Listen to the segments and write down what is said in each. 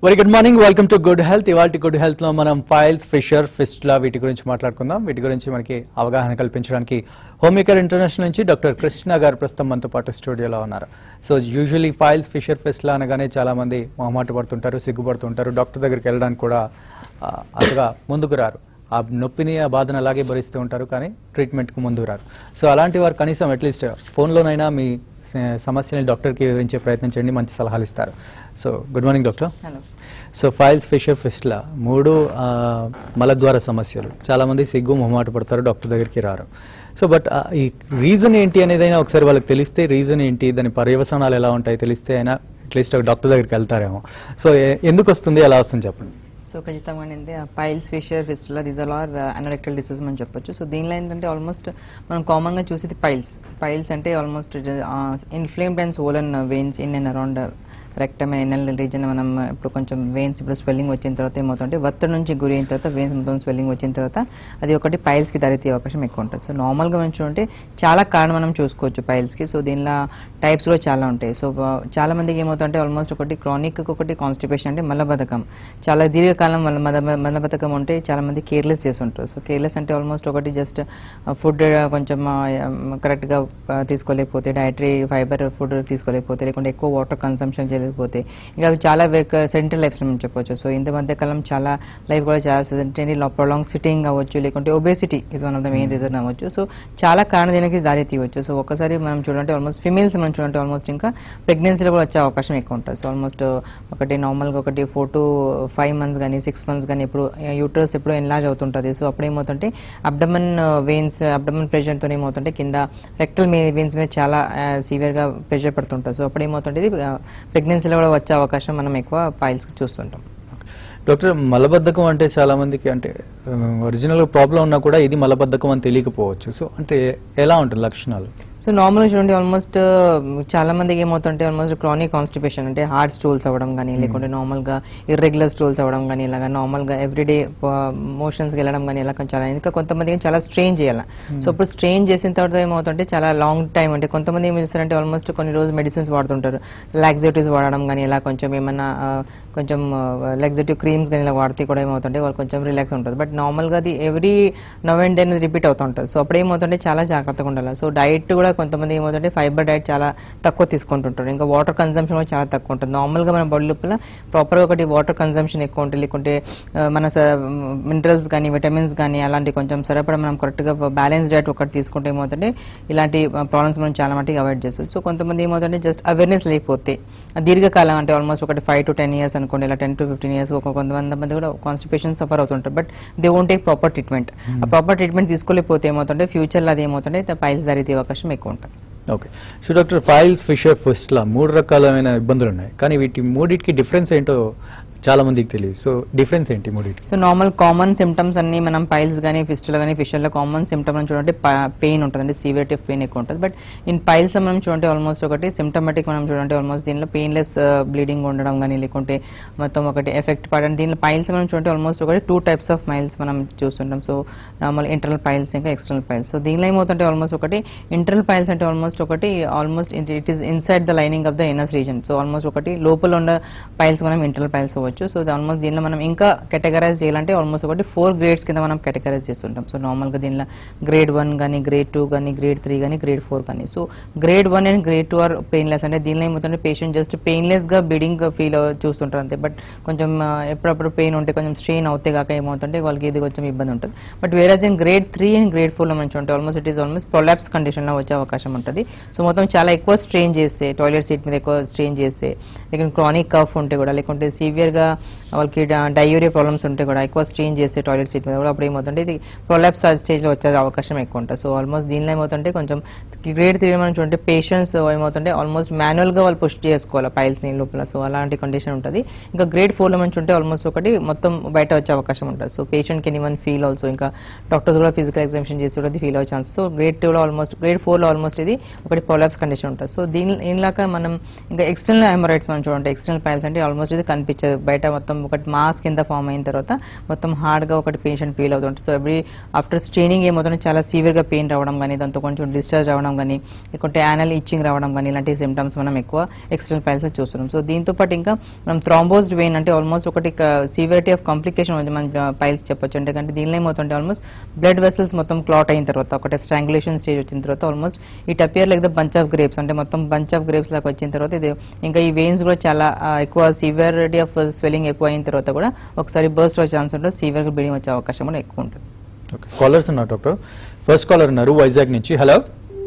Very good morning welcome to good health ఇవాళ good health లో మనం ఫైల్స్ ఫిషర్ ఫిస్టులా వీటి గురించి మాట్లాడుకుందాం వీటి గురించి మనకి అవగాహన కల్పించడానికి హోమికేర్ ఇంటర్నేషనల్ నుంచి డాక్టర్ కృష్ణ గారు ప్రస్తుతం మనతో పాటు స్టూడియోలో ఉన్నారు so usually piles fissure fistula అనగానే చాలా మంది మొహమాట పడుతుంటారు సిగ్గుపడుతుంటారు డాక్టర్ దగ్గరికి వెళ్ళడానికి కూడా ఆ, అంతగా ముందుకు రారు ఆ నొప్పిని ఆ బాధను అలాగే భరిస్తూ ఉంటారు కానీ ట్రీట్మెంట్కు ముందుకు రారు సో అలాంటి వారు కనీసం అట్లీస్ట్ ఫోన్లోనైనా మీ స- సమస్యని డాక్టర్కి వివరించే ప్రయత్నం చేయండి మంచి సలహాలు ఇస్తారు so good morning doctor hello so piles fissure fistula మూడు ఆ, మలద్వార సమస్యలు చాలా మంది సిగ్గు మొహమాట పడతారు డాక్టర్ దగ్గరికి రారు సో బట్ ఈ రీజన్ ఏంటి అనేదైనా ఒకసారి వాళ్ళకి తెలిస్తే రీజన్ ఏంటి దాని పర్యవసానాలు ఎలా ఉంటాయి తెలిస్తే అయినా అట్లీస్ట్ డాక్టర్ దగ్గరికి వెళ్తారేమో సో ఏ- ఎందుకు వస్తుంది ఎలా వస్తుంది చెప్పండి సో ఖచ్చితంగా ఏంటంటే piles fissure fistula these all are anorectal disease అని చెప్పొచ్చు సో దీనిలో ఏంటంటే ఆల్మోస్ట్ మనం కామన్గా చూసేది పైల్స్ పైల్స్ అంటే almost inflamed and swollen veins in and around rectum anal region మనం ఇప్పుడు కొంచెం వెయిన్స్ ఇప్పుడు స్వెల్లింగ్ వచ్చిన తర్వాత ఏమవుతుంటే ఒత్తిడి నుంచి గురి అయిన తర్వాత వెయిన్స్ మొత్తం స్వెల్లింగ్ వచ్చిన తర్వాత అది ఒకటి పైల్స్కి దారితీయ అవకాశం ఎక్కువ ఉంటుంది సో నార్మల్గా మనం చూడంటే చాలా కారణం మనం చూసుకోవచ్చు పైల్స్కి సో దీనిలో టైప్స్ కూడా చాలా ఉంటాయి సో ఆ, చాలా మందికి ఏమవుతుంటే ఆల్మోస్ట్ ఒకటి క్రానిక్ ఒకటి కాన్స్టిపేషన్ అంటే మలబద్ధకం చాలా దీర్ఘకాలం వల్ల మద మలబద్ధకం ఉంటే చాలా మంది కేర్లెస్ చేసి ఉంటారు సో కేర్లెస్ అంటే ఆల్మోస్ట్ ఒకటి జస్ట్ ఫుడ్ కొంచెం కరెక్ట్గా తీసుకోలేకపోతే డైటరీ ఫైబర్ ఫుడ్ తీసుకోలేకపోతే లేకుంటే ఎక్కువ వాటర్ కన్సంప్షన్ చేయలేకపోతే ఇంకా చాలా సెంట్రల్ లైఫ్ మనం చెప్పొచ్చు సో ఇంత మధ్య కాలం చాలా లైఫ్ కూడా చాలా సెంటరీ ప్రొలాంగ్ సిట్టింగ్ అవ్వచ్చు లేకుంటే obesity is one of the main reason అవ్వచ్చు సో చాలా కారణ దీనికి దారి తీయవచ్చు సో ఒకసారి మనం చూడంటే ఆల్మోస్ట్ ఫిమేల్స్ మనం చూడంటే ఆల్మోస్ట్ ఇంకా ప్రెగ్నెన్సీలో కూడా వచ్చే అవకాశం ఎక్కువ ఉంటుంది సో ఆల్మోస్ట్ ఒకటి నార్మల్గా ఒకటి ఫోర్ టు ఫైవ్ మంత్స్ కానీ సిక్స్ మంత్స్ కానీ ఇప్పుడు యూటర్స్ ఎప్పుడు ఎన్లాజ్ అవుతుంటుంది సో అప్పుడు ఏమవుతుంటే అబ్డమన్ వెయిన్స్ అబ్డమన్ ప్రెషర్తో ఏమవుతుంటే కింద రెక్టల్ మీ వెయిన్స్ మీద చాలా సివియర్గా ప్రెషర్ పడుతుంటుంది సో అప్పుడు ఏమవుతుంటే ఇది ప్రెగ్నెన్సీలో కూడా వచ్చే అవకాశం మనం ఎక్కువ పైల్స్ చూస్తుంటాం డాక్టర్ మలబద్ధకం అంటే చాలా మందికి అంటే ఒరిజినల్ ప్రాబ్లం ఉన్నా కూడా ఇది మలబద్ధకం అని తెలియకపోవచ్చు సో అంటే ఎలా ఉంటుంది లక్షణాలు సో నార్మల్గా చూడండి ఆల్మోస్ట్ చాలా మందికి ఏమవుతుంటే ఆల్మోస్ట్ క్రానిక్ కాన్స్టిపేషన్ అంటే హార్డ్ స్టూల్స్ అవ్వడం కానీ లేకుంటే నార్మల్గా ఇర్రెగ్యులర్ స్టూల్స్ అవ్వడం కానీ ఇలాగా నార్మల్గా ఎవ్రీడే మోషన్స్కి వెళ్ళడం కానీ ఇలా కొంచెం చాలా ఇంకా కొంతమందికి చాలా స్ట్రెయిన్ చేయాలి సో ఇప్పుడు స్ట్రెయిన్ చేసిన తర్వాత ఏమవుతుంటే చాలా లాంగ్ టైం అంటే కొంతమంది ఏం చేస్తారంటే ఆల్మోస్ట్ కొన్ని రోజు మెడిసిన్స్ వాడుతుంటారు లాక్సేటివ్స్ వాడడం కానీ ఇలా కొంచెం ఏమన్నా ఆ, కొంచెం లాక్సేటివ్ క్రీమ్స్ కానీ ఇలా వాడితే కూడా ఏమవుతుంటే వాళ్ళు కొంచెం రిలాక్స్ ఉంటుంది బట్ నార్మల్గా అది every now and then repeat అవుతుంటుంది సో అప్పుడు ఏమవుతుంటే చాలా జాగ్రత్తగా ఉండాలి సో డైట్ కూడా కొంతమంది ఏమవుతుంటే ఫైబర్ డైట్ చాలా తక్కువ తీసుకుంటుంటారు ఇంకా వాటర్ కన్సంప్షన్ కూడా చాలా తక్కువ ఉంటుంది నార్మల్గా మన బాడీ లోపల ప్రాపర్గా ఒకటి వాటర్ కన్సంప్షన్ ఎక్కువ ఉంటుంది లేకుంటే ఆ, మన మినరల్స్ కానీ విటమిన్స్ కానీ అలాంటి కొంచెం సరిపడా మనం కరెక్ట్గా బ్యాలెన్స్ డైట్ ఒకటి తీసుకుంటే ఏమవుతుంటే ఇలాంటి ప్రాబ్లమ్స్ మనం చాలా మటుకు అవాయిడ్ చేస్తాం సో కొంతమంది ఏమవుతుంటే జస్ట్ అవేర్నెస్ లేకపోతే ఆ దీర్ఘకాలం అంటే ఆల్మోస్ట్ ఒకటి ఫైవ్ టు టెన్ ఇయర్స్ అనుకోండి ఇలా టెన్ టు ఫిఫ్టీన్ ఇయర్స్ ఒక కొంతమంది మంది కూడా కాన్స్టిపేషన్ సఫర్ అవుతుంటారు but they won't take proper treatment uh proper treatment తీసుకోలేకపోతే ఏమవుతుంటే ఫ్యూచర్లో అది ఏమవుతుంటే పైల్స్ దారి తీయ అవకాశం ఎక్కువ ఉంటుంది okay so doctor piles fissure fistula మూడు రకాలైన ఇబ్బందులు ఉన్నాయి కానీ వీటి మూడింటికి డిఫరెన్స్ ఏంటో చాలా మందికి తెలియదు సో డిఫరెన్స్ ఏంటి మూడింటికి సో నార్మల్ కామన్ సిమ్టమ్స్ అన్ని మనం పైల్స్ కానీ ఫిస్టులు కానీ ఫిషర్లో కామన్ సిమ్టమ్ అని చూడండి పెయిన్ ఉంటుంది అంటే సివియరిటీ ఆఫ్ పెయిన్ ఎక్కువ ఉంటుంది బట్ ఇన్ పైల్స్ మనం చూడండి ఆల్మోస్ట్ ఒకటి సిమ్టమాటిక్ మనం చూడండి ఆల్మోస్ట్ దీనిలో పెయిన్లెస్ బ్లీడింగ్ ఉండడం కానీ లేకుంటే మొత్తం ఒకటి ఎఫెక్ట్ పడడం దీనిలో పైల్స్ మనం చూడండి ఆల్మోస్ట్ ఒకటి టూ టైప్స్ ఆఫ్ మైల్స్ మనం చూస్తుంటాం సో నార్మల్ ఇంటర్నల్ పైల్స్ ఇంకా ఎక్స్టర్నల్ పైల్స్ సో దీనిలో ఏమవుతుంటే ఆల్మోస్ట్ ఒకటి ఇంటర్నల్ పైల్స్ అంటే ఆల్మోస్ట్ ఒకటి almost it is inside the lining of the inners region so almost ఒకటి లోపల ఉన్న పైల్స్ మనం ఇంటర్నల్ పైల్స్ అవ్వచ్చు సో ఆల్మోస్ట్ దీనిలో మనం ఇంకా కేటగరైజ్ చేయాలంటే ఆల్మోస్ట్ ఒకటి ఫోర్ గ్రేడ్స్ కింద మనం కేటగరైజ్ చేస్తుంటాం సో నార్మల్గా దీనిలో గ్రేడ్ వన్ కానీ గ్రేడ్ టూ కానీ గ్రేడ్ త్రీ కానీ గ్రేడ్ ఫోర్ కానీ so grade one and grade two are painless అంటే దీనిలో ఏమవుతుంటే పేషెంట్ జస్ట్ పెయిన్లెస్గా బ్లీడింగ్ ఫీల్ చూస్తుంటారు అంతే బట్ కొంచెం ఆ, ఎప్పుడప్పుడు పెయిన్ ఉంటే కొంచెం స్ట్రెయిన్ అవుతే కాక ఏమవుతుంటే వాళ్ళకి ఇది కొంచెం ఇబ్బంది ఉంటుంది బట్ వేరే in grade three and grade ఫోర్లో మంచి ఉంటాయి almost it is almost prolapse కండిషన్లో వచ్చే అవకాశం ఉంటుంది సో మొత్తం చాలా ఎక్కువ స్ట్రెయిన్ చేస్తే టాయిలెట్ సీట్ మీద ఎక్కువ స్ట్రెయిన్ చేస్తే లేకుంటే క్రానిక్ కఫ్ ఉంటే కూడా లేకుంటే సివియర్గా వాళ్ళకి డయూరియా ప్రాబ్లమ్స్ ఉంటే కూడా ఎక్కువ స్ట్రెయిన్ చేస్తే టాయిలెట్ సీట్ మీద కూడా అప్పుడు ఏమవుతుంటే ఇది ప్రొలాప్స్ స్టేజ్లో వచ్చే అవకాశం ఎక్కువ ఉంటుంది సో ఆల్మోస్ట్ దీనిలో ఏమవుతుంటే కొంచెం గ్రేడ్ త్రీ మనం చూడంటే పేషెంట్స్ ఏమవుతుంటే ఆల్మోస్ట్ మాన్యువల్గా వాళ్ళు పుష్ చేసుకోవాలి పైల్స్ ని లోపల సో అలాంటి కండిషన్ ఉంటుంది ఇంకా గ్రేడ్ ఫోర్లో మనం చూంటే ఆల్మోస్ట్ ఒకటి మొత్తం బయట వచ్చే అవకాశం ఉంటుంది so patient can even feel also ఇంకా డాక్టర్స్ కూడా ఫిజికల్ ఎగ్జామిషన్ చేసి కూడా ఫీల్ అయ్యే ఛాన్స్ సో గ్రేడ్ టూలో ఆల్మోస్ట్ గ్రేడ్ ఫోర్లో ఆల్మోస్ట్ ఇది ఒకటి ప్రొలాప్స్ కండిషన్ ఉంటుంది సో దీని దీనిలాగా మనం ఇంకా ఎక్స్టర్నల్ హెమరైడ్స్ మనం చూడండి ఎక్స్టర్నల్ పైల్స్ అంటే ఆల్మోస్ట్ ఇది కనిపించదు బయట మొత్తం ఒకటి మాస్ కింద ఫామ్ అయిన తర్వాత మొత్తం హార్డ్గా ఒకటి పేషెంట్ ఫీల్ అవుతుంటుంది సో ఎవ్రీ ఆఫ్టర్ స్ట్రైనింగ్ ఏమవుతుంటే చాలా సివియర్గా పెయిన్ రావడం కానీ దాంతో కొంచెం డిశ్చార్జ్ అవ్వడం కానీ లేకుంటే యానల్ ఇచ్చింగ్ రావడం కానీ ఇలాంటి సిమ్టమ్స్ మనం ఎక్కువ ఎక్స్టర్నల్ పైల్స్ చూస్తున్నాం సో దీంతో పాటు ఇంకా మనం థ్రాంబోస్డ్ వెయిన్ అంటే ఆల్మోస్ట్ ఒకటి సివియారిటీ ఆఫ్ కాంప్లికేషన్ మనం పైల్స్ చెప్పొచ్చు అంటే అంటే దీనిలో ఏమవుతుంటే ఆల్మోస్ట్ బ్లడ్ వెసల్స్ మొత్తం క్లాట్ అయిన తర్వాత ఒకటి స్ట్రాంగులేషన్ స్టేజ్ వచ్చిన తర్వాత almost it appear like the bunch of grapes అంటే మొత్తం బంచ్ ఆఫ్ గ్రేప్స్ లాగా వచ్చిన తర్వాత ఇది ఇంకా ఈ వెయిన్స్ కూడా చాలా ఆ, ఎక్కువ సివియారిటీ ఆఫ్ స్వెల్లింగ్ ఎక్కువ అయిన తర్వాత కూడా ఒకసారి బర్స్ట్ వచ్చే ఛాన్స్ ఉంటుంది సివియర్గా బ్లీడింగ్ వచ్చే అవకాశం కూడా ఎక్కువ ఉంటుంది ఓకే కాలర్స్ ఉన్నారు డాక్టర్ ఫస్ట్ కాలర్ ఉన్నారు వైజాగ్ నుంచి హలో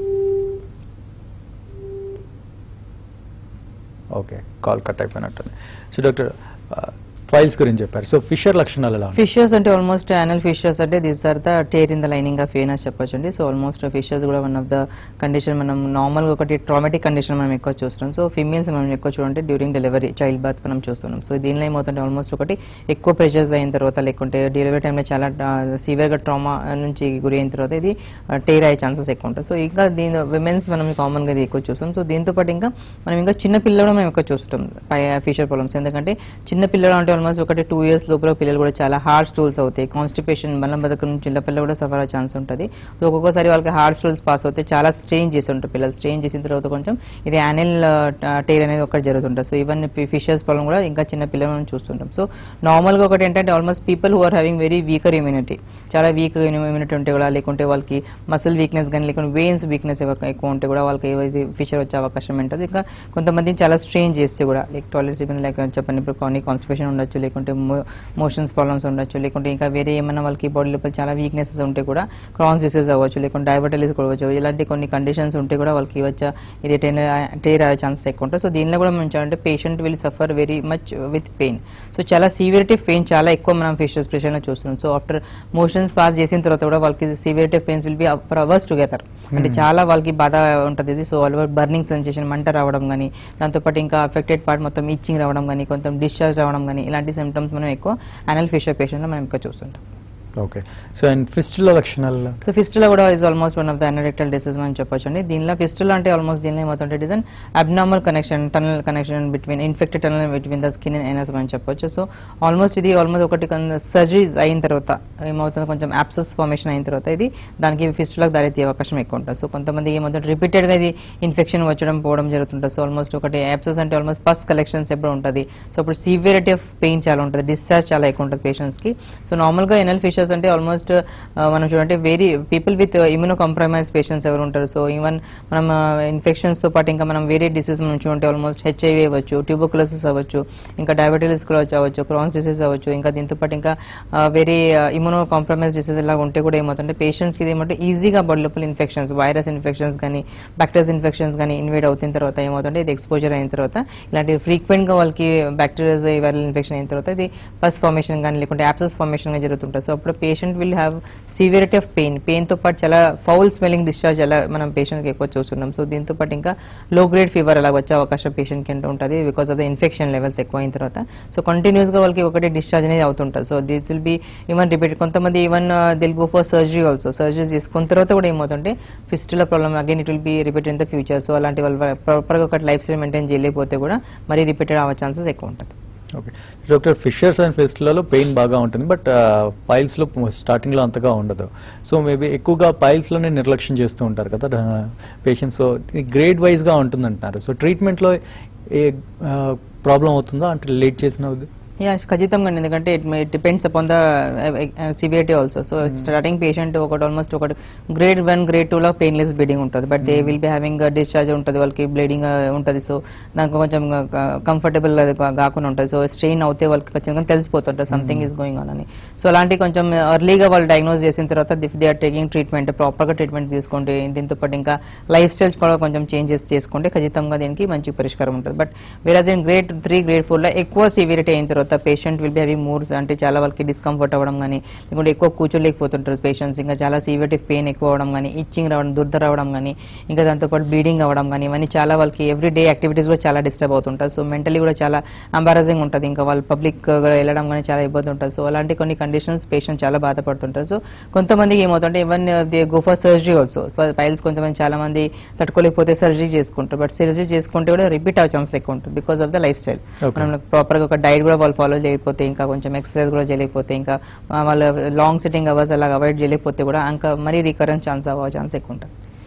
ఓకే కాల్ కట్ అయిపోయినట్టుంది సో డాక్టర్ ఫైల్స్ గురించి చెప్పారు సో ఫిషర్ లక్షణాలు ఎలా ఉంటాయి ఫిషర్స్ అంటే ఆల్మోస్ట్ యానల్ ఫిషర్స్ అంటే these are the tear in the lining of anus చెప్పొచ్చు అండి సో ఆల్మోస్ట్ ఫిషర్స్ కూడా వన్ ఆఫ్ ద కండిషన్ మనం నార్మల్గా ఒకటి ట్రామాటిక్ కండిషన్ మనం ఎక్కువ చూస్తున్నాం సో ఫీమేల్స్ మనం ఎక్కువ చూడండి డ్యూరింగ్ డెలివరీ చైల్డ్ బర్త్ మనం చూస్తున్నాం సో దీనిలో ఏమవుతుంటే ఆల్మోస్ట్ ఒకటి ఎక్కువ ప్రెషర్స్ అయిన తర్వాత లేకుంటే డెలివరీ టైంలో చాలా సివియర్గా ట్రామా నుంచి గురి అయిన తర్వాత ఇది టేర్ అయ్యే ఛాన్సెస్ ఎక్కువ ఉంటాయి సో ఇంకా దీని విమెన్స్ మనం కామన్గా ఇది ఎక్కువ చూస్తాం సో దీంతో పాటు ఇంకా మనం ఇంకా చిన్న పిల్లలు మనం ఎక్కువ చూస్తాం ఫిషర్ ప్రాబ్లమ్స్ ఎందుకంటే చిన్న పిల్లలు అంటే ఆల్మోస్ట్ ఒకటి టూ ఇయర్స్ లోపల పిల్లలు కూడా చాలా హార్డ్ స్టూల్స్ అవుతాయి కాన్స్టిపేషన్ బలం బతకం నుంచి చిన్న పిల్లలు కూడా సఫర్ అయ్యే ఛాన్స్ ఉంటుంది సో ఒక్కొక్కసారి వాళ్ళకి హార్డ్ స్టూల్స్ పాస్ అవుతాయి చాలా స్ట్రెయిన్ చేసి ఉంటారు పిల్లలు స్ట్రెయిన్ చేసిన తర్వాత కొంచెం ఇది యానిల్ టైర్ అనేది ఒకటి జరుగుతుంటుంది సో ఈవెన్ ఫిషర్స్ ప్రాబ్లం కూడా ఇంకా చిన్న పిల్లలు మనం చూస్తుంటాం సో నార్మల్గా ఒకటి ఏంటంటే almost people who are having very weaker immunity చాలా వీక్ ఇమ్యూనిటీ ఉంటే కూడా లేకుంటే వాళ్ళకి మసిల్ వీక్నెస్ కానీ లేకుంటే వెయిన్స్ వీక్నెస్ ఎక్కువ ఉంటే కూడా వాళ్ళకి ఇది ఫిషర్ వచ్చే అవకాశం ఉంటుంది ఇంకా కొంతమంది చాలా స్ట్రెయిన్ చేస్తే కూడా లైక్ టాయిలెట్స్ ఇబ్బంది లేక చెప్పండి ఇప్పుడు కొన్ని కాన్స్టిపేషన్ ఉండొచ్చు లేకుంటే మోషన్స్ ప్రాబ్లమ్స్ ఉండొచ్చు లేకుంటే ఇంకా వేరే ఏమైనా వాళ్ళకి బాడీ లోపల చాలా వీక్నెసెస్ ఉంటే కూడా క్రాన్స్ డిసీజ్ అవ్వచ్చు లేకుంటే డయాబెటీస్ కూడా అవ్వచ్చు ఇలాంటి కొన్ని కండిషన్స్ ఉంటే కూడా వాళ్ళకి వచ్చే ఇది టేర్ అయ్యే ఛాన్సెస్ ఎక్కువ ఉంటాయి సో దీనిలో కూడా మనం అంటే patient will suffer very much with pain so చాలా సివియరిటీ ఆఫ్ పెయిన్ చాలా ఎక్కువ మనం ఫిషర్స్ లో చూస్తున్నాం సో ఆఫ్టర్ మోషన్స్ పాస్ చేసిన తర్వాత కూడా వాళ్ళకి severity of pains will be for hours together అంటే చాలా వాళ్ళకి బాధ ఉంటుంది ఇది సో వాళ్ళ బర్నింగ్ సెన్సేషన్ మంట రావడం కానీ దాంతోపాటు ఇంకా అఫెక్టెడ్ పార్ట్ మొత్తం ఇచ్చింగ్ రావడం కానీ కొంచెం డిశ్చార్జ్ రావడం కానీ ఇలాంటి సిమ్టమ్స్ మనం ఎక్కువ అనల్ ఫిషర్ పేషెంట్లో మనం ఎక్కువ చూస్తుంటాం ఓకే సో అండ్ ఫిస్టుల లక్షణాలు సో ఫిస్టులా కూడా is almost one of the anorectal disease మనం చెప్పొచ్చు అండి దీనిలో ఫిస్టులా అంటే ఆల్మోస్ట్ దీనిలో ఏమవుతుంటే it is an abnormal connection tunnel connection between infected tunnel between the skin and anus మనం చెప్పొచ్చు సో ఆల్మోస్ట్ ఇది ఆల్మోస్ట్ ఒకటి సర్జరీస్ అయిన తర్వాత ఏమవుతుంది కొంచెం యాప్సెస్ ఫార్మేషన్ అయిన తర్వాత ఇది దానికి ఫిస్టులకు దారి తీయే అవకాశం ఎక్కువ ఉంటుంది సో కొంతమంది ఏమవుతుంది రిపీటెడ్గా ఇది ఇన్ఫెక్షన్ వచ్చడం పోవడం జరుగుతుంటుంది సో ఆల్మోస్ట్ ఒకటి యాప్సెస్ అంటే ఆల్మోస్ట్ పస్ కలెక్షన్స్ ఎప్పుడు ఉంటుంది సో ఇప్పుడు సివియరిటీ ఆఫ్ పెయిన్ చాలా ఉంటుంది డిశ్చార్జ్ చాలా ఎక్కువ ఉంటుంది పేషెంట్స్కి సో నార్మల్గా ఎనల్ ఫిషర్స్ అంటే ఆల్మోస్ట్ మనం చూడంటే very people with immunocompromise patients ఎవరు ఉంటారు సో ఈవెన్ మనం ఇన్ఫెక్షన్స్తో పాటు ఇంకా మనం వేరే డిసీజ్ మనం చూడంటే ఆల్మోస్ట్ హెచ్ఐవి అవ్వచ్చు ట్యూబోక్లోసిస్ అవ్వచ్చు ఇంకా డయాబెటీస్ కూడా అవ్వచ్చు క్రాన్స్ డిసీజ్ అవ్వచ్చు ఇంకా దీంతో పాటు ఇంకా ఆ, వేరే ఇమ్యూనో కాంప్రమైజ్ డిసీజ్ లాగా ఉంటే కూడా ఏమవుతుంటే పేషెంట్స్కి ఇది ఏమంటే ఈజీగా బాడీ లోపల ఇన్ఫెక్షన్స్ వైరస్ ఇన్ఫెక్షన్స్ కానీ బ్యాక్టీరియస్ ఇన్ఫెక్షన్స్ కానీ ఇన్వేడ్ అవుతున్న తర్వాత ఏమవుతుంటే ఇది ఎక్స్పోజర్ అయిన తర్వాత ఇలాంటి ఫ్రీక్వెంట్గా వాళ్ళకి బ్యాక్టీరియాస్ వైరల్ ఇన్ఫెక్షన్ అయిన తర్వాత ఇది పస్ ఫార్మేషన్ కానీ లేకుంటే యాప్సెస్ ఫార్మేషన్ కానీ జరుగుతుంటుంది సో అప్పుడు patient will have severity of pain పెయిన్తో పాటు చాలా ఫౌల్ స్మెల్లింగ్ డిశ్చార్జ్ అలా మనం పేషెంట్కి ఎక్కువ చూస్తున్నాం సో దీంతో పాటు ఇంకా లో గ్రేడ్ ఫీవర్ అలా వచ్చే అవకాశం పేషెంట్కి అంటే ఉంటుంది because of the infection levels ఎక్కువ అయిన తర్వాత సో కంటిన్యూస్గా వాళ్ళకి ఒకటి డిశ్చార్జ్ అనేది అవుతుంటుంది so this will be even repeat కొంతమంది even they'll go for surgery also surgery చేసుకున్న తర్వాత కూడా ఏమవుతుంటే fistula problem again it will be repeat in the future so అలాంటి వాళ్ళు ప్రాపర్గా ఒక లైఫ్ స్టైల్ మెయింటైన్ చేయలేకపోతే కూడా మరీ రిపీటెడ్ అవ్వే ఛాన్సెస్ ఎక్కువ ఉంటుంది ఓకే డాక్టర్ ఫిషర్స్ అండ్ ఫిస్టులలో పెయిన్ బాగా ఉంటుంది బట్ పైల్స్లో స్టార్టింగ్లో అంతగా ఉండదు సో మేబీ ఎక్కువగా పైల్స్లోనే నిర్లక్ష్యం చేస్తూ ఉంటారు కదా పేషెంట్స్ సో గ్రేడ్ వైజ్గా ఉంటుంది అంటున్నారు సో ట్రీట్మెంట్లో ఏ ప్రాబ్లం అవుతుందో అంటే లేట్ చేసిన యా ఖచ్చితంగా అండి. ఎందుకంటే it it depends upon the severity also so starting patient ఒకటి ఆల్మోస్ట్ ఒకటి గ్రేడ్ వన్ గ్రేడ్ టూ లో పెయిన్లెస్ బ్లీడింగ్ ఉంటుంది but they will be having discharge ఉంటుంది వాళ్ళకి బ్లీడింగ్ ఉంటుంది సో దానికి కొంచెం కంఫర్టబుల్ కాకుండా ఉంటుంది సో స్ట్రెయిన్ అవుతే వాళ్ళకి ఖచ్చితంగా తెలిసిపోతుంటుంది సంథింగ్ ఈస్ గోయింగ్ ఆన్ అని సో అలాంటి కొంచెం ఎర్లీగా వాళ్ళు డయాగ్నోస్ చేసిన తర్వాత if they are taking treatment ప్రాపర్గా ట్రీట్మెంట్ తీసుకుంటే దీంతో పాటు ఇంకా లైఫ్ స్టైల్ కూడా కొంచెం చేంజెస్ చేసుకుంటే ఖచ్చితంగా దీనికి మంచి పరిష్కారం ఉంటుంది బట్ వేరే in grade three grade four లో ఎక్కువ సివియరిటీ అయిన తర్వాత patient will be having moors అంటే చాలా వాళ్ళకి డిస్కంఫర్ట్ అవ్వడం కానీ లేకుంటే ఎక్కువ కూర్చోలేకపోతుంటారు పేషెంట్స్ ఇంకా చాలా సివియరిటీ పెయిన్ ఎక్కువ అవడం కానీ ఇచ్చింగ్ రావడం దుర్ద రావడం కానీ ఇంకా దాంతోపాటు బ్లీడింగ్ అవ్వడం కానీ ఇవన్నీ చాలా వాళ్ళకి ఎవ్రీ డే యాక్టివిటీస్ కూడా చాలా డిస్టర్బ్ అవుతుంటారు సో మెంటలీ కూడా చాలా అంబారజింగ్ ఉంటుంది ఇంకా వాళ్ళు పబ్లిక్ వెళ్ళడం కానీ చాలా ఇబ్బంది ఉంటుంది సో అలాంటి కొన్ని కండిషన్స్ పేషెంట్ చాలా బాధపడుతుంటారు సో కొంతమందికి ఏమవుతుంటే even they go for surgery also piles కొంతమంది చాలా మంది తట్టుకోలేకపోతే సర్జరీ చేసుకుంటారు బట్ సర్జరీ చేసుకుంటే కూడా రిపీట్ అవ్వే ఛాన్స్ ఎక్కువ ఉంటుంది because of the lifestyle Okay. మనం ప్రాపర్గా ఒక డైట్ కూడా వాళ్ళు ఫాలో చేయకపోతే ఇంకా కొంచెం ఎక్సర్సైజ్ కూడా చేయలేకపోతే ఇంకా ఆ, వాళ్ళ లాంగ్ సిట్టింగ్ అవర్స్ అలా అవాయిడ్ చేయలేకపోతే కూడా ఇంకా మరీ రికరెన్స్ ఛాన్స్ అవ్వే ఛాన్స్ ఎక్కువ ఉంటుంది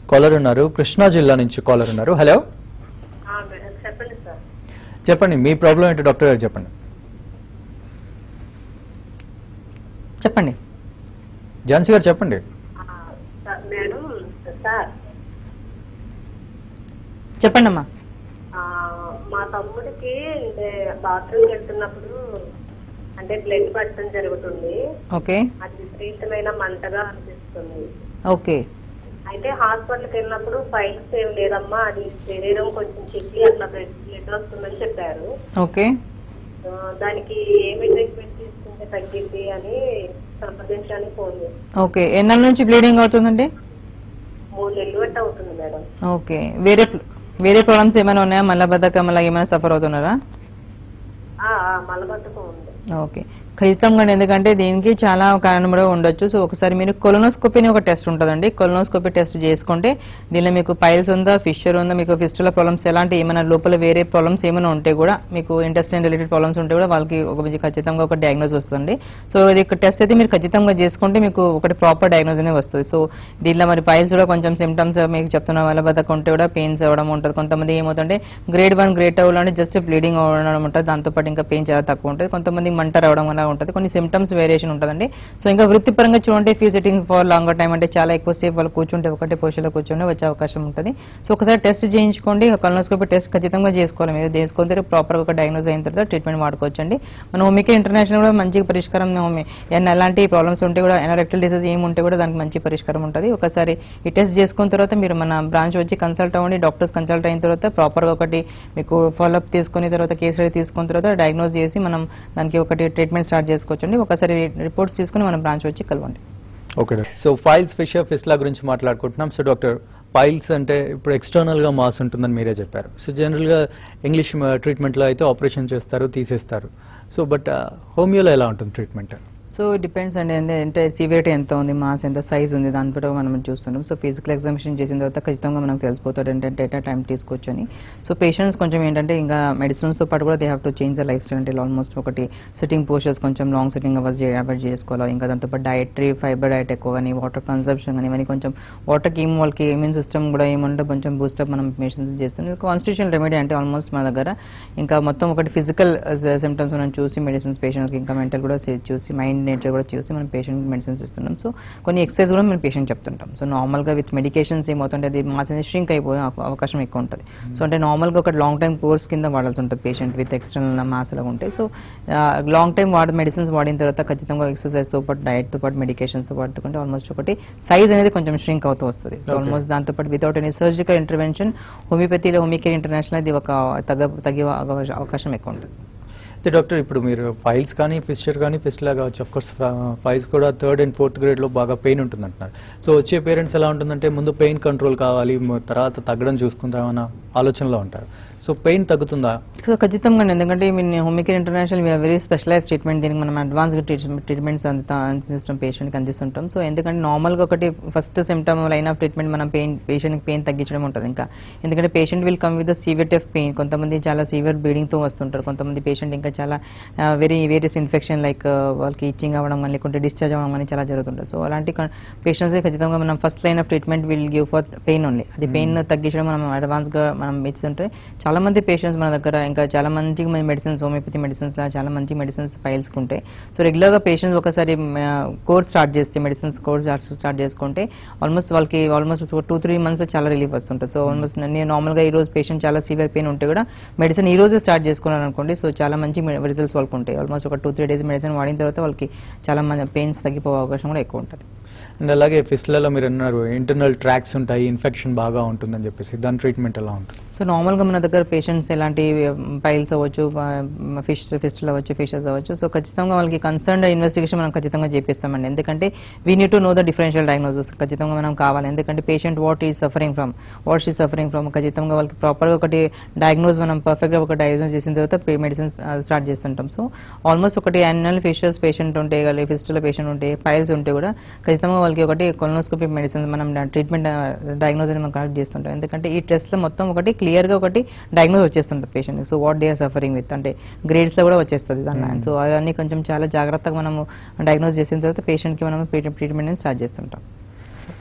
కాలర్ ఉన్నారు కృష్ణా జిల్లా నుంచి కాలర్ ఉన్నారు హలో ఆ, మేడం చెప్పండి సార్ చెప్పండి మీ ప్రాబ్లం ఏంటో డాక్టర్ గారు చెప్పండి చెప్పండి ఝాన్సీ గారు చెప్పండి ఆ, సార్, మేడం సార్ చెప్పండి అమ్మా ఆ, మా తమ్ముడికి అంటే బాత్రూమ్కి వెళ్తున్నప్పుడు అంటే బ్లడ్ పట్టడం జరుగుతుంది ఓకే అది విపరీతమైన మంటగా అనిపిస్తుంది ఓకే అయితే హాస్పిటల్కి వెళ్ళినప్పుడు ఫైల్స్ ఏం లేదమ్మా అది శరీరం కొంచెం చిక్కి అట్లా బ్లడ్ బ్లడ్ వస్తుందని చెప్పారు ఓకే ఆ, దానికి ఏమి ట్రీట్మెంట్ తీసుకుంటే తగ్గిద్ది అని సంప్రదించడానికి ఫోన్ చేస్తాను ఓకే ఎన్నాళ్ళ నుంచి బ్లీడింగ్ అవుతుందండి మూడు నెలలు బట్టి అవుతుంది మేడం ఓకే వేరే వేరే ప్రాబ్లమ్స్ ఏమైనా ఉన్నాయా మలబద్ధకం అలా ఏమైనా సఫర్ అవుతున్నారా ఆ, ఆ, మలబద్ధకం ఉంది ఓకే ఖచ్చితంగా అండి. ఎందుకంటే దీనికి చాలా కారణం కూడా ఉండొచ్చు సో ఒకసారి మీరు కొలనోస్కోపీ అని ఒక టెస్ట్ ఉంటుందండి కొలనోస్కోపీ టెస్ట్ చేసుకుంటే దీనిలో మీకు పైల్స్ ఉందా ఫిషర్ ఉందా మీకు ఫిస్టుల ప్రాబ్లమ్స్ ఎలాంటి ఏమైనా లోపల వేరే ప్రాబ్లమ్స్ ఏమైనా ఉంటే కూడా మీకు ఇంటెస్టైన్ రిలేటెడ్ ప్రాబ్లమ్స్ ఉంటే కూడా వాళ్ళకి ఒక మంచి ఖచ్చితంగా ఒక డయాగ్నోస్ వస్తుంది సో ఇది టెస్ట్ అయితే మీరు ఖచ్చితంగా చేసుకుంటే మీకు ఒకటి ప్రాపర్ డయాగ్నోస్ అనేది వస్తుంది సో దీనిలో మరి పైల్స్ కూడా కొంచెం సిమ్టమ్స్ మీకు చెప్తున్న వాళ్ళ బద్దకు ఉంటే కూడా పెయిన్స్ అవ్వడం ఉంటుంది కొంతమంది ఏమవుతుంటే గ్రేడ్ వన్ గ్రేడ్ టూ అంటే జస్ట్ బ్లీడింగ్ అవ్వడం ఉంటుంది దాంతోపాటు ఇంకా పెయిన్ చాలా తక్కువ ఉంటుంది కొంతమంది మంట రావడం అలా ఉంటుంది కొన్ని సిమ్టమ్స్ వేరియేషన్ ఉంటుందండి సో ఇంకా వృత్తిపరంగా చూడండి few sitting for longer time అంటే చాలా ఎక్కువ సేపు వాళ్ళు కూర్చుంటే ఒకటే పొజిషన్లో కూర్చొని వచ్చే అవకాశం ఉంటుంది సో ఒకసారి టెస్ట్ చేయించుకోండి కలనోస్కోపీ టెస్ట్ ఖచ్చితంగా చేసుకోవాలి మీరు చేసుకుంటే ప్రాపర్గా ఒక డయాగ్నోస్ అయిన తర్వాత ట్రీట్మెంట్ వాడుకోవచ్చండి మన హోమికే ఇంటర్నేషనల్ కూడా మంచి పరిష్కారం హోమి ఏమైనా ఎలాంటి ప్రాబ్లమ్స్ ఉంటే కూడా ఎనరెక్టల్ డిసీజ్ ఏమి ఉంటే కూడా దానికి మంచి పరిష్కారం ఉంటుంది ఒకసారి ఈ టెస్ట్ చేసుకున్న తర్వాత మీరు మన బ్రాంచ్ వచ్చి కన్సల్ట్ అవ్వండి డాక్టర్స్ కన్సల్ట్ అయిన తర్వాత ప్రాపర్గా ఒకటి మీకు ఫాలోఅప్ తీసుకుని తర్వాత కేసు స్టడీ తీసుకున్న తర్వాత డయాగ్నోస్ చేసి మనం దానికి ఒకటి ట్రీట్మెంట్ స్టార్ట్ చేసుకోవచ్చండి ఒకసారి రిపోర్ట్స్ తీసుకుని మన బ్రాంచ్ వచ్చి కలవండి okay so piles fissure fistula గురించి మాట్లాడుకుంటున్నాం సో డాక్టర్ ఫైల్స్ అంటే ఇప్పుడు ఎక్స్టర్నల్గా మాస్ ఉంటుందని మీరే చెప్పారు సో జనరల్గా ఇంగ్లీష్ ట్రీట్మెంట్లో అయితే ఆపరేషన్ చేస్తారు తీసేస్తారు సో బట్ హోమియోలో ఎలా ఉంటుంది ట్రీట్మెంట్ సో డిపెండ్స్ అండి అంటే అంటే సివియరిటీ ఎంత ఉంది మాస్ ఎంత సైజ్ ఉంది దాని బట్టి మనం చూస్తుంటాం సో ఫిజికల్ ఎగ్జామినేషన్ చేసిన తర్వాత ఖచ్చితంగా మనకు తెలిసిపోతుంది ఏంటంటే డేటా టైం తీసుకొచ్చని సో పేషెంట్స్ కొంచెం ఏంటంటే ఇంకా మెడిసిన్స్తో పాటు కూడా they have to change the lifestyle అంటే ఆల్మోస్ట్ ఒకటి సిట్టింగ్ పోస్టర్స్ కొంచెం లాంగ్ సిట్టింగ్ అవర్స్ అవాయిడ్ చేసుకోవాలి ఇంకా దాంతోపాటు డైటరీ ఫైబర్ డైట్ ఎక్కువ కానీ వాటర్ కన్సంప్షన్ కానీ ఇవన్నీ కొంచెం వాటర్కి ఏం వాళ్ళకి ఇమ్యూన్ సిస్టమ్ కూడా ఏమంటే కొంచెం బూస్టప్ మనం మెడిసిన్స్ చేస్తుంది కాన్స్టిట్యూషన్ రెమెడీ అంటే ఆల్మోస్ట్ మన దగ్గర ఇంకా మొత్తం ఒకటి ఫిజికల్ సిమ్టమ్స్ మనం చూసి మెడిసిన్స్ పేషెంట్కి ఇంకా మెంటల్ కూడా సే- చూసి మైండ్ నేచర్ కూడా చూసి మనం పేషెంట్ మెడిసిన్స్ ఇస్తున్నాం సో కొన్ని ఎక్సర్సైజ్ కూడా మనం పేషెంట్ చెప్తుంటాం సో నార్మల్గా విత్ మెడికేషన్స్ ఏమవుతుంటే అది మాస్ అనేది ష్రింక్ అయిపోయే అవ- అవకాశం ఎక్కువ ఉంటుంది సో అంటే నార్మల్గా ఒక లాంగ్ టైం కోర్స్ కింద వాడాల్సి ఉంటుంది పేషెంట్ విత్ ఎక్స్టర్నల్ మాస్ అలా ఉంటాయి సో లాంగ్ టైం వాడ మెడిసిన్స్ వాడిన తర్వాత ఖచ్చితంగా ఎక్సర్సైజ్తో పాటు డైట్తో పాటు మెడికేషన్స్ వాడుతుంటే ఆల్మోస్ట్ ఒకటి సైజ్ అనేది కొంచెం ష్రింక్ అవుతూ వస్తుంది సో ఆల్మోస్ట్ దాంతో పాటు వితౌట్ ఎనీ సర్జికల్ ఇంటర్వెన్షన్ హోమియోపతిలో హోమికేర్ ఇంటర్నేషనల్ అది ఒక తగ్గ తగ్గే అవకాశం- అవకాశం ఎక్కువ ఉంటుంది అయితే డాక్టర్ ఇప్పుడు మీరు ఫైల్స్ కానీ ఫిస్చర్ కానీ ఫిస్లా కావచ్చు అఫ్ కోర్స్ ఫైల్స్ కూడా థర్డ్ అండ్ ఫోర్త్ గ్రేడ్లో బాగా పెయిన్ ఉంటుంది అంటున్నారు సో వచ్చే పేరెంట్స్ ఎలా ఉంటుందంటే ముందు పెయిన్ కంట్రోల్ కావాలి మ- తర్వాత తగ్గడం చూసుకుందామన్న ఆలోచనలో ఉంటారు సో పెయిన్ తగ్గుతుందా సో ఖచ్చితంగా అండి. ఎందుకంటే mean Homeocare International we are very specialise treatment దీనికి మనం అడ్వాన్స్ ట్రీట్మెంట్స్ అంతా అందిస్తుంటాం పేషెంట్కి అందిస్తుంటాం సో ఎందుకంటే నార్మల్గా ఒకటి first symptom line of treatment మనం పెయిన్ పేషెంట్కి పెయిన్ తగ్గించడం ఉంటుంది ఇంకా ఎందుకంటే patient will come with the severe of pain కొంతమంది చాలా సివియర్ బ్లీడింగ్తో వస్తుంటారు కొంతమంది పేషెంట్ ఇంకా చాలా వెరీ వేరియస్ ఇన్ఫెక్షన్ లైక్ వాళ్ళకి ఇచ్చింగ్ అవ్వడం కానీ లేకుంటే డిశ్చార్జ్ అవ్వడం కానీ చాలా జరుగుతుంటుంది సో అలాంటి పేషెంట్స్ ఖచ్చితంగా మనం first line of treatment will give for pain only అది పెయిన్ తగ్గించడం మనం అడ్వాన్స్గా మనం ఇస్తుంటే చాలా మంది పేషెంట్స్ మన దగ్గర ఇంకా చాలా మంచి మెడిసిన్స్ హోమియోపతి మెడిసిన్స్ చాలా మంచి మెడిసిన్స్ ఫైల్స్ ఉంటాయి సో రెగ్యులర్గా పేషెంట్స్ ఒకసారి కోర్స్ స్టార్ట్ చేస్తే మెడిసిన్స్ కోర్స్ స్టార్ట్ చేసుకుంటే ఆల్మోస్ట్ వాళ్ళకి ఆల్మోస్ట్ టూ త్రీ మంత్స్ చాలా రిలీఫ్ వస్తుంటుంది సో ఆల్మోస్ట్ నేను నార్మల్గా ఈ రోజు పేషెంట్ చాలా సివియర్ పెయిన్ ఉంటే కూడా మెడిసిన్ ఈ రోజే స్టార్ట్ చేసుకున్నాను అనుకోండి సో చాలా మంచి రిజల్ట్స్ వాళ్ళకి ఉంటాయి ఆల్మోస్ట్ ఒక టూ త్రీ డేస్ మెడిసిన్ వాడిన తర్వాత వాళ్ళకి చాలా మంది పెయిన్స్ తగ్గిపోయే అవకాశం కూడా ఎక్కువ ఉంటుంది అండ్ అలాగే ఫిస్లలో మీరు అన్నారు ఇంటర్నల్ ట్రాక్స్ ఉంటాయి ఇన్ఫెక్షన్ బాగా ఉంటుందని చెప్పేసి దాని ట్రీట్మెంట్ ఎలా ఉంటుంది సో నార్మల్గా మన దగ్గర పేషెంట్స్ ఎలాంటి పైల్స్ అవ్వచ్చు ఫిష్ ఫిస్టులు అవ్వచ్చు ఫిషెస్ అవ్వచ్చు సో ఖచ్చితంగా వాళ్ళకి కన్సర్న్ ఇన్వెస్టిగేషన్ మనం ఖచ్చితంగా చేపిస్తామండి ఎందుకంటే we need to know the differential diagnosis ఖచ్చితంగా మనం కావాలి ఎందుకంటే patient what he suffering from what she suffering from ఖచ్చితంగా వాళ్ళకి ప్రాపర్గా ఒకటి డయాగ్నోస్ మనం పర్ఫెక్ట్గా ఒక డయాగ్నోస్ చేసిన తర్వాత మెడిసిన్ స్టార్ట్ చేస్తుంటాం సో ఆల్మోస్ట్ ఒకటి యాన్యువల్ ఫిషెస్ పేషెంట్ ఉంటే కానీ ఫిస్టుల పేషెంట్ ఉంటే పైల్స్ ఉంటే కూడా ఖచ్చితంగా వాళ్ళకి ఒకటి కొలనోస్కోపీ మెడిసిన్ మనం ట్రీట్మెంట్ డయాగ్నోస్ మనం కనెక్ట్ చేస్తుంటాం ఎందుకంటే ఈ టెస్ట్లో మొత్తం ఒకటి క్లియర్గా ఒకటి డయాగ్నోస్ వచ్చేస్తుంటుంది patient so what they are suffering with అంటే గ్రేడ్స్లో కూడా వచ్చేస్తుంది దాన్ని సో అవన్నీ కొంచెం చాలా జాగ్రత్తగా మనము డయాగ్నోస్ చేసిన తర్వాత పేషెంట్కి మనం ట్రీట్మెంట్ స్టార్ట్ చేస్తుంటాం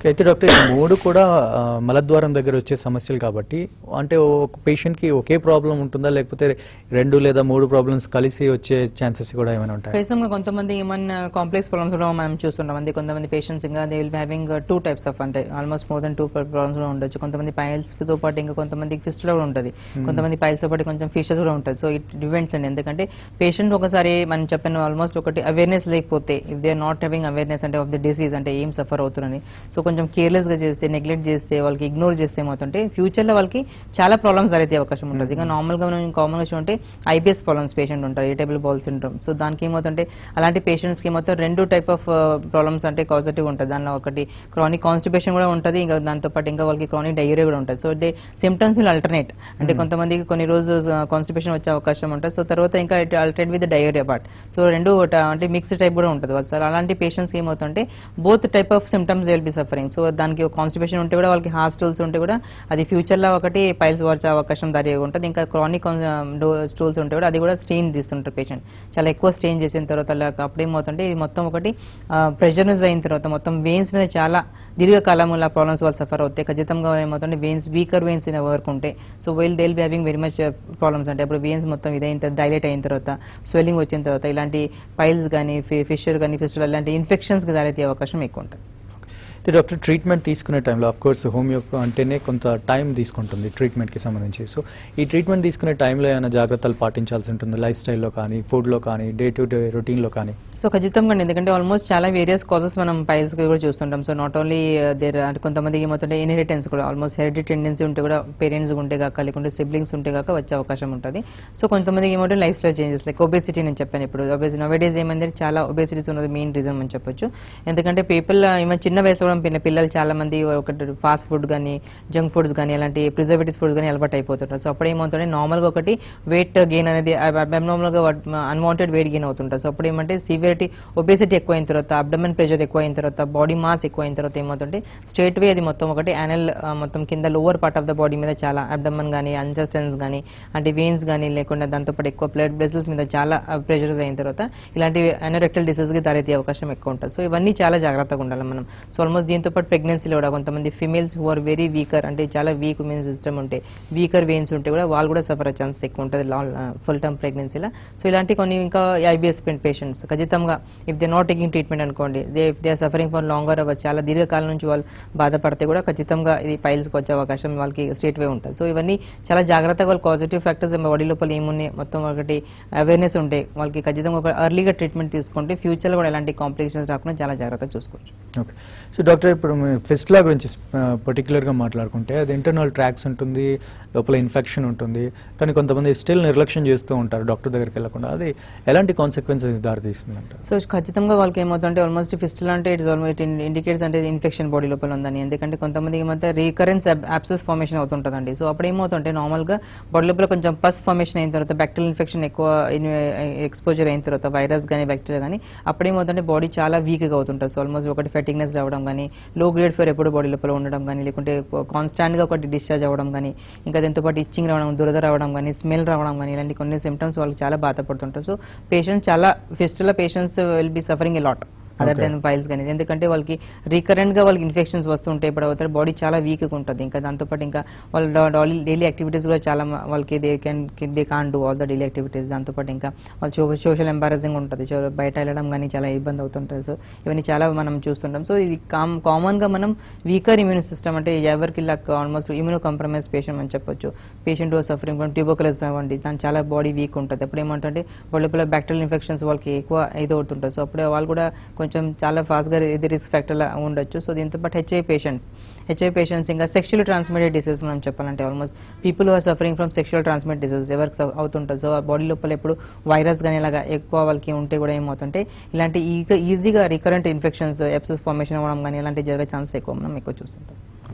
అయితే డాక్టర్ ఈ మూడు కూడా ఆ, మలద్వారం దగ్గర వచ్చే సమస్యలు కాబట్టి అంటే ఒక పేషెంట్కి ఒకే ప్రాబ్లం ఉంటుందా లేకపోతే రెండు లేదా మూడు ప్రాబ్లమ్స్ కలిసి వచ్చే ఛాన్సెస్ కూడా ఏమైనా ఉంటాయి ఖచ్చితంగా కొంతమంది ఏమన్నా కాంప్లెక్స్ ప్రాబ్లమ్స్ కూడా మనం చూస్తుంటాం అంది కొంతమంది పేషెంట్స్ ఇంకా they will having two types of అంటే almost more then two problems కూడా ఉండొచ్చు కొంతమంది పైల్స్ తో పాటు ఇంకా కొంతమంది ఫిస్టులో కూడా ఉంటుంది కొంతమంది పైల్స్ తో పాటు కొంచెం ఫిషెస్ కూడా ఉంటుంది సో ఇట్ డిపెండ్స్ అండి ఎందుకంటే పేషెంట్ ఒకసారి మనం చెప్పాను ఆల్మోస్ట్ ఒకటి అవేర్నెస్ లేకపోతే if they are not having awareness అంటే ఆఫ్ ద డిసీజ్ అంటే ఏం సఫర్ అవుతున్నారని సో కొంచెం కేర్లెస్ గా చేస్తే నెగ్లెక్ట్ చేస్తే వాళ్ళకి ఇగ్నోర్ చేస్తే ఏమవుతుంటే ఫ్యూచర్ లో వాళ్ళకి చాలా ప్రాబ్లమ్స్ జరిగే అవకాశం ఉంటుంది ఇంకా నార్మల్ గా మనం కామన్ గా చూంటే ఐబిఎస్ ప్రాబ్లమ్స్ పేషెంట్ ఉంటారు ఇరిటబుల్ బాల్ సిండ్రోమ్ సో దానికి ఏమవుతుంటే అలాంటి పేషెంట్స్ కి ఏమవుతారు రెండు టైప్ ఆఫ్ ప్రాబ్లమ్స్ అంటే కాజిటివ్ ఉంటుంది దానిలో ఒకటి క్రానిక్ కాన్స్టిపేషన్ కూడా ఉంటుంది ఇంకా దాంతో పాటు ఇంకా వాళ్ళకి క్రానిక్ డయేరియా కూడా ఉంటుంది so they symptoms will alternate అంటే కొంతమందికి కొన్ని రోజు కాన్స్టిపేషన్ వచ్చే అవకాశం ఉంటుంది సో తర్వాత ఇంకా it alternate with diarrhoea part so రెండు ఒక- అంటే మిక్స్డ్ టైప్ కూడా ఉంటుంది వాళ్ళు సార్ అలాంటి పేషెంట్స్కి ఏమవుతుంటే both type of symptoms will be suffering so దానికి కాన్స్టిపేషన్ ఉంటే కూడా వాళ్ళకి హాస్టల్స్ ఉంటే కూడా అది ఫ్యూచర్లో ఒకటి పైల్స్ వచ్చే అవకాశం దారి ఉంటుంది ఇంకా క్రానిక్ స్టూల్స్ ఉంటే కూడా అది కూడా స్టెయిన్ తీస్తుంటారు పేషెంట్ చాలా ఎక్కువ స్టెయిన్ చేసిన తర్వాత అలా అప్పుడు ఏమవుతుంటే ఇది మొత్తం ఒకటి ప్రెషర్నైజ్ అయిన తర్వాత మొత్తం వెయిన్స్ మీద చాలా దీర్ఘకాలంలో ప్రాబ్లమ్స్ వాళ్ళు సఫర్ అవుతాయి ఖచ్చితంగా ఏమవుతుంటే వెయిన్స్ వీకర్ వెయిన్స్ వరకు ఉంటాయి so well they will be having very much problems అంటే అప్పుడు వెయిన్స్ మొత్తం ఇదైన తర్వాత డైలేట్ అయిన తర్వాత స్వెల్లింగ్ వచ్చిన తర్వాత ఇలాంటి పైల్స్ కానీ ఫిషర్ కానీ ఫిస్టులు ఇలాంటి ఇన్ఫెక్షన్స్కి దారైతే అవకాశం ఎక్కువ ఉంటుంది అయితే డాక్టర్ ట్రీట్మెంట్ తీసుకునే టైంలో ఆఫ్ కోర్స్ హోమియో అంటేనే కొంత టైం తీసుకుంటుంది ట్రీట్మెంట్కి సంబంధించి సో ఈ ట్రీట్మెంట్ తీసుకునే టైంలో ఏమైనా జాగ్రత్తలు పాటించాల్సి ఉంటుంది లైఫ్ స్టైల్లో కానీ ఫుడ్లో కానీ డే టు డే రొటీన్లో కానీ సో ఖచ్చితంగా అండి ఎందుకంటే ఆల్మోస్ట్ చాలా వేరియస్ కాజెస్ మనం పైల్స్ కూడా చూస్తుంటాం సో నాట్ ఓన్లీ దేర్ అంటే కొంతమందికి ఏమవుతుంటే ఇన్హెరిటెన్స్ కూడా ఆల్మోస్ట్ హెరిటీ టెండెన్సీ ఉంటే కూడా పేరెంట్స్ ఉంటే కాక లేకుంటే సిబ్లింగ్స్ ఉంటే కాక వచ్చే అవకాశం ఉంటుంది సో కొంతమందికి ఏమంటే lifestyle changes like obesity నేను చెప్పాను ఇప్పుడు ఒబేసిటీ నవేడేస్ ఏమైంది చాలా ఒబేసిటీస్ ఉన్నది మెయిన్ రీజన్ అని చెప్పొచ్చు ఎందుకంటే పీపుల్ ఏమైనా చిన్న వయసులో కూడా పిల్ల- పిల్లలు చాలా మంది ఒకటి ఫాస్ట్ ఫుడ్ కానీ జంక్ ఫుడ్స్ కానీ అలాంటి ప్రిజర్వేటివ్స్ ఫుడ్స్ కానీ అలవాటు అయిపోతుంటారు సో అప్పుడు ఏమవుతుంటే నార్మల్గా ఒకటి వెయిట్ గెయిన్ అనేది అబ్నార్మల్గా అన్వాంటెడ్ వెయిట్ గెయిన్ అవుతుంటారు సో అప్పుడు ఏమంటే సివియరిటీ ఒబేసిటీ ఎక్కువ అయిన తర్వాత అబ్డమన్ ప్రెషర్ ఎక్కువ అయిన తర్వాత బాడీ మాస్ ఎక్కువ అయిన తర్వాత ఏమవుతుంటే స్ట్రేట్ వే అది మొత్తం ఒకటి యానల్ మొత్తం కింద lower part of the body మీద చాలా అబ్డమన్ కానీ అంజస్టెన్స్ కానీ అంటే వెయిన్స్ కానీ లేకుండా దాంతోపాటు ఎక్కువ బ్లడ్ వెసల్స్ మీద చాలా ప్రెషర్ అయిన తర్వాత ఇలాంటి అనరెక్టల్ డిసీజ్కి దారైతే అవకాశం ఎక్కువ ఉంటుంది సో ఇవన్నీ చాలా జాగ్రత్తగా ఉండాలి మనం సో ఆల్మోస్ట్ దీంతో పాటు ప్రెగ్నెన్సీలో కూడా కొంతమంది females who are very weaker అంటే చాలా వీక్ ఇమ్యూన్ సిస్టమ్ ఉంటే వీకర్ వెయిన్స్ ఉంటే కూడా వాళ్ళు కూడా సఫర్ అయ్యే ఛాన్స్ ఎక్కువ ఉంటుంది ఫుల్ టర్మ్ ప్రెగ్నెన్సీలో సో ఇలాంటి కొన్ని ఇంకా ఐబిఎస్ పేషెంట్స్ ఖచ్చితంగా if they not taking treatment అనుకోండి they if they are suffering for longer అవ్వచ్చు చాలా దీర్ఘకాలం నుంచి వాళ్ళు బాధపడితే కూడా ఖచ్చితంగా ఇది పైల్స్కి వచ్చే అవకాశం వాళ్ళకి స్ట్రేట్ వే ఉంటుంది సో ఇవన్నీ చాలా జాగ్రత్తగా వాళ్ళు పాజిటివ్ ఫ్యాక్టర్స్ బాడీ లోపల ఏమున్నాయి మొత్తం ఒకటి అవేర్నెస్ ఉంటే వాళ్ళకి ఖచ్చితంగా ఒక ఎర్లీగా ట్రీట్మెంట్ తీసుకుంటే ఫ్యూచర్లో కూడా ఎలాంటి కాంప్లికేషన్స్ రాకుండా చాలా జాగ్రత్తగా చూసుకోవచ్చు ఓకే సో డాక్టర్ ఇప్పుడు ఫిస్ట్లా గురించి పర్టికులర్గా మాట్లాడుకుంటే అది ఇంటర్నల్ ట్రాక్స్ ఉంటుంది లోపల ఇన్ఫెక్షన్ ఉంటుంది కానీ కొంతమంది స్టిల్ నిర్లక్ష్యం చేస్తూ ఉంటారు డాక్టర్ దగ్గరికి వెళ్ళకుండా అది ఎలాంటి కాన్సిక్వెన్సెస్ దారితీస్తుందంట సో ఖచ్చితంగా వాళ్ళకి ఏమవుతుందంటే ఆల్మోస్ట్ ఫిస్టుల్ అంటే ఇట్స్ ఆల్మోస్ట్ ఇండికేట్స్ అంటే ఇన్ఫెక్షన్ బాడీ లోపల ఉందని ఎందుకంటే కొంతమంది ఏమంటే రీకరెన్స్ అబ్సెస్ ఫార్మేషన్ అవుతుంటుందండి సో అప్పుడు ఏమవుతుంటే నార్మల్గా బాడీ లోపల కొంచెం పస్ ఫార్మేషన్ అయిన తర్వాత బ్యాక్టీరియల్ ఇన్ఫెక్షన్ ఎక్కువ ఎక్స్పోజర్ అయిన తర్వాత వైరస్ కానీ బ్యాక్టీరియా కానీ అప్పుడు ఏమవుతుంటే బాడీ చాలా వీక్గా అవుతుంటుంది సో ఆల్మోస్ట్ ఒకటి ఫెటిగ్నెస్ రావడం కానీ లో గ్రేడ్ ఫీవర్ ఎప్పుడు బాడీ లోపల ఉండడం కానీ లేకుంటే కాన్స్టాంట్గా ఒకటి డిశ్చార్జ్ అవ్వడం కానీ ఇంకా దీంతో పాటు ఇచ్చింగ్ రావడం దురద రావడం కానీ స్మెల్ రావడం కానీ ఇలాంటి కొన్ని సిమ్టమ్స్ వాళ్ళకి చాలా బాధపడుతుంటారు సో పేషెంట్స్ చాలా fistula patients will be suffering a lot other then piles కానీ ఎందుకంటే వాళ్ళకి రీకరెంట్ గా వాళ్ళకి ఇన్ఫెక్షన్స్ వస్తుంటాయి ఇప్పుడు అవుతారు బాడీ చాలా వీక్ గా ఉంటుంది ఇంకా దాంతోపాటు ఇంకా వాళ్ళ డైలీ యాక్టివిటీస్ కూడా చాలా మ- వాళ్ళకి they can they can do all the daily activities దాంతోపాటు ఇంకా వాళ్ళు సోషల్ ఎంబారసింగ్ ఉంటుంది సో బయట వెళ్ళడం కానీ చాలా ఇబ్బంది అవుతుంటుంది సో ఇవన్నీ చాలా మనం చూస్తుంటాం సో ఇది కామ్ కామన్ గా మనం వీకర్ ఇమ్యూన్ సిస్టమ్ అంటే ఎవరికి ఇలా ఆల్మోస్ట్ ఇమ్యూనో కాంప్రమైజ్ పేషెంట్ అని చెప్పొచ్చు పేషెంట్ సఫరింగ్ ఫ్రమ్ ట్యూబోకలస్ అవ్వండి దాని చాలా బాడీ వీక్ ఉంటుంది అప్పుడు ఏమంటే వాళ్ళ లోపల బ్యాక్టీరియల్ ఇన్ఫెక్షన్స్ వాళ్ళకి ఎక్కువ ఇది అవుతుంటుంది సో అప్పుడు వాళ్ళు కూడా కొంచెం చాలా ఫాస్ట్గా ఇది రిస్క్ ఫ్యాక్టర్ ఉండొచ్చు సో దీంతో పాటు హెచ్ఐ పేషెంట్స్ హెచ్ఐ పేషెంట్స్ ఇంకా సెక్షువల్ ట్రాన్స్మిటెడ్ డిసీజ్ మనం చెప్పాలంటే almost people are suffering from sexual transmit disease ఎవరికి స- అవుతుంటుంది సో ఆ బాడీ లోపల ఎప్పుడు వైరస్ కానీ ఇలాగా ఎక్కువ వాళ్ళకి ఉంటే కూడా ఏమవుతుంటే ఇలాంటి ఈగ ఈజీగా రికరెంట్ ఇన్ఫెక్షన్స్ ఎప్సెస్ ఫార్మేషన్ అవ్వడం కానీ ఇలాంటి జరిగే ఛాన్స్ ఎక్కువ మనం ఎక్కువ చూస్తుంటాం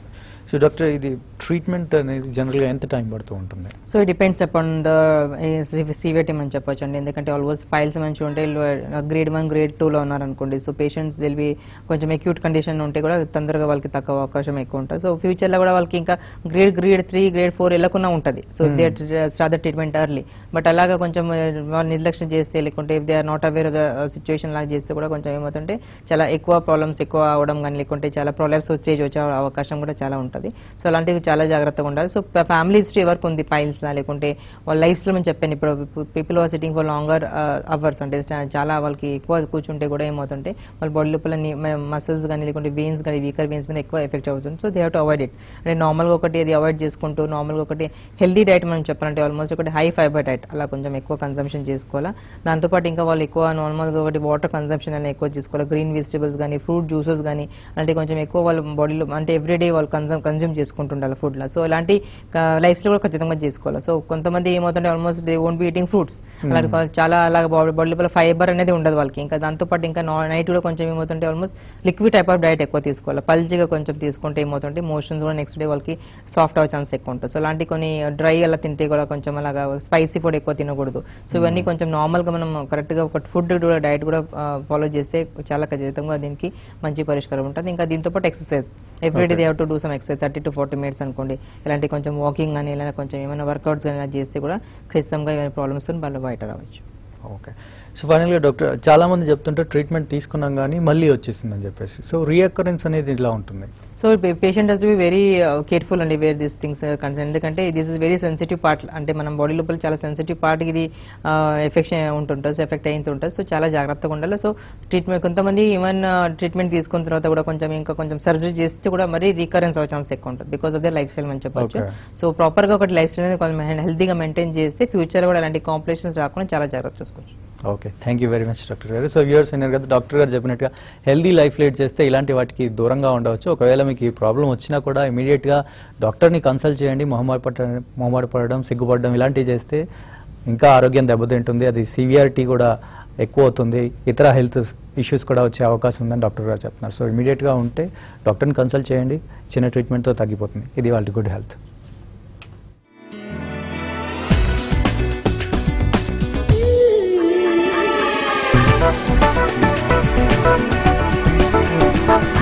సో డాక్టర్ ఇది ట్రీట్మెంట్ అనేది జనరల్గా ఎంత టైం పడుతూ ఉంటుంది so it depends upon the severity అని చెప్పొచ్చు అండి ఎందుకంటే ఆల్మోస్ట్ ఫైల్స్ మంచి ఉంటే గ్రేడ్ వన్ గ్రేడ్ టూలో ఉన్నారనుకోండి సో పేషెంట్స్ దిల్ బి కొంచెం అక్యూట్ కండిషన్ ఉంటే కూడా తొందరగా వాళ్ళకి తక్కువ అవకాశం ఎక్కువ ఉంటుంది సో ఫ్యూచర్లో కూడా వాళ్ళకి ఇంకా grade grade three grade four వెళ్ళకుండా ఉంటుంది so they start the treatment early but అలాగా కొంచెం uh, వాళ్ళు నిర్లక్ష్యం చేస్తే లేకుంటే if they are not aware the situation లాగా చేస్తే కూడా కొంచెం ఏమవుతుంటే చాలా ఎక్కువ ప్రాబ్లమ్స్ ఎక్కువ అవడం కానీ లేకుంటే చాలా ప్రాబ్లమ్స్ స్టేజ్ వచ్చే అవకాశం కూడా చాలా ఉంటుంది సో అలాంటివి చాలా జాగ్రత్తగా ఉండాలి సో ఫ్యామిలీ హిస్టరీ ఎవరికి ఉంది పైల్స్ లా లేకుంటే వాళ్ళ లైఫ్ లో చెప్పాను ఇప్పుడు people are sitting for longer hours అంటే చా- చాలా వాళ్ళకి ఎక్కువ కూర్చుంటే కూడా ఏమవుతుంటే వాళ్ళ బాడీ లోపల మసిల్స్ కానీ లేకుంటే వెయిన్స్ కానీ వీకర్ వెయిన్స్ మీద ఎక్కువ ఎఫెక్ట్ అవుతుంది so they have to avoid it అంటే నార్మల్గా ఒకటి అది అవాయిడ్ చేసుకుంటూ నార్మల్గా ఒకటి హెల్దీ డైట్ మనం చెప్పాలంటే ఆల్మోస్ట్ ఒకటి హై ఫైబర్ డైట్ అలా కొంచెం ఎక్కువ కన్సంప్షన్ చేసుకోవాలా దాంతోపాటు ఇంకా వాళ్ళు ఎక్కువ నార్మల్గా ఒకటి వాటర్ కన్సంప్షన్ అనేది ఎక్కువ చేసుకోవాలి గ్రీన్ వెజిటబుల్స్ కానీ ఫ్రూట్ జ్యూసెస్ కానీ అంటే కొంచెం ఎక్కువ వాళ్ళ బాడీలో అంటే ఎవ్రీడే వాళ్ళు కన్సమ్ కన్జ్యూమ్ చేసుకుంటుండాలి ఫుడ్లో సో ఇలాంటి లైఫ్ స్టైల్ కూడా ఖచ్చితంగా చేసుకోవాలి సో కొంతమంది ఏమవుతుంటే almost they won't be eating fruits అలాంటి వాళ్ళు చాలా అలాగే బాడీ బాడీ లోపల ఫైబర్ అనేది ఉండదు వాళ్ళకి ఇంకా దాంతోపాటు ఇంకా నైట్ కూడా కొంచెం ఏమవుతుంటే almost liquid type of diet ఎక్కువ తీసుకోవాలి పల్చిగా కొంచెం తీసుకుంటే ఏమవుతుంటే మోషన్స్ కూడా నెక్స్ట్ డే వాళ్ళకి సాఫ్ట్ అవ్వే ఛాన్స్ ఎక్కువ ఉంటుంది సో అలాంటి కొన్ని డ్రై అలా తింటే కూడా కొంచెం అలాగా స్పైసీ ఫుడ్ ఎక్కువ తినకూడదు సో ఇవన్నీ కొంచెం నార్మల్ గా మనం కరెక్ట్ గా ఒక ఫుడ్ కూడా డైట్ కూడా ఫాలో చేస్తే చాలా ఖచ్చితంగా దీనికి మంచి పరిష్కారం ఉంటుంది ఇంకా దీంతో పాటు exercise every day they have to do some exercise thirty to forty minutes అనుకోండి ఇలాంటి కొంచెం వాకింగ్ కానీ ఇలా కొంచెం ఏమైనా వర్కౌట్స్ కానీ ఇలా చేస్తే కూడా ఖచ్చితంగా ఏమైనా ప్రాబ్లమ్స్ వాళ్ళు బయట రావచ్చు ఓకే సో ఫైనల్గా డాక్టర్ చాలా మంది చెప్తుంటే ట్రీట్మెంట్ తీసుకున్నాం కానీ మళ్ళీ వచ్చేసిందని చెప్పేసి సో రీఅకరెన్స్ అనేది ఇలా ఉంటుంది so patient has to be very careful అండి వేర్ దిస్ థింగ్స్ కన్సర్న్ ఎందుకంటే this is very sensitive part అంటే మనం బాడీ లోపల చాలా సెన్సిటివ్ పార్ట్ ఇది ఎఫెక్షన్ ఉంటుంటుంది సో ఎఫెక్ట్ అయిన ఉంటుంది సో చాలా జాగ్రత్తగా ఉండాలి సో ట్రీట్మెంట్ కొంతమంది ఈవెన్ ట్రీట్మెంట్ తీసుకున్న తర్వాత కూడా కొంచెం ఇంకా కొంచెం సర్జరీ చేస్తే కూడా మరీ రీకరెన్స్ అవ్వే ఛాన్స్ ఎక్కువ ఉంటుంది because of the lifestyle అని చెప్పొచ్చు Okay. సో ప్రాపర్గా ఒకటి లైఫ్ స్టైల్ అనేది కొంచెం హెల్తీగా మెయింటైన్ చేస్తే ఫ్యూచర్ కూడా అలాంటి కాంప్లికేషన్స్ రాకుండా చాలా జాగ్రత్త చూసుకోవచ్చు okay thank you very much doctor గారు సో వ్యూవర్స్ అయినారు కదా డాక్టర్ గారు చెప్పినట్టుగా హెల్దీ లైఫ్ లీడ్ చేస్తే ఇలాంటి వాటికి దూరంగా ఉండవచ్చు ఒకవేళ మీకు ఈ ప్రాబ్లం వచ్చినా కూడా ఇమీడియట్గా డాక్టర్ని కన్సల్ట్ చేయండి మొహమాట పడ మొహమాట పడడం సిగ్గుపడడం ఇలాంటివి చేస్తే ఇంకా ఆరోగ్యం దెబ్బతింటుంది అది సివియారిటీ కూడా ఎక్కువ అవుతుంది ఇతర హెల్త్ ఇష్యూస్ కూడా వచ్చే అవకాశం ఉందని డాక్టర్ గారు చెప్తున్నారు సో ఇమీడియట్గా ఉంటే డాక్టర్ని కన్సల్ట్ చేయండి చిన్న ట్రీట్మెంట్తో తగ్గిపోతుంది ఇది వాళ్ళ గుడ్ హెల్త్ Thank you.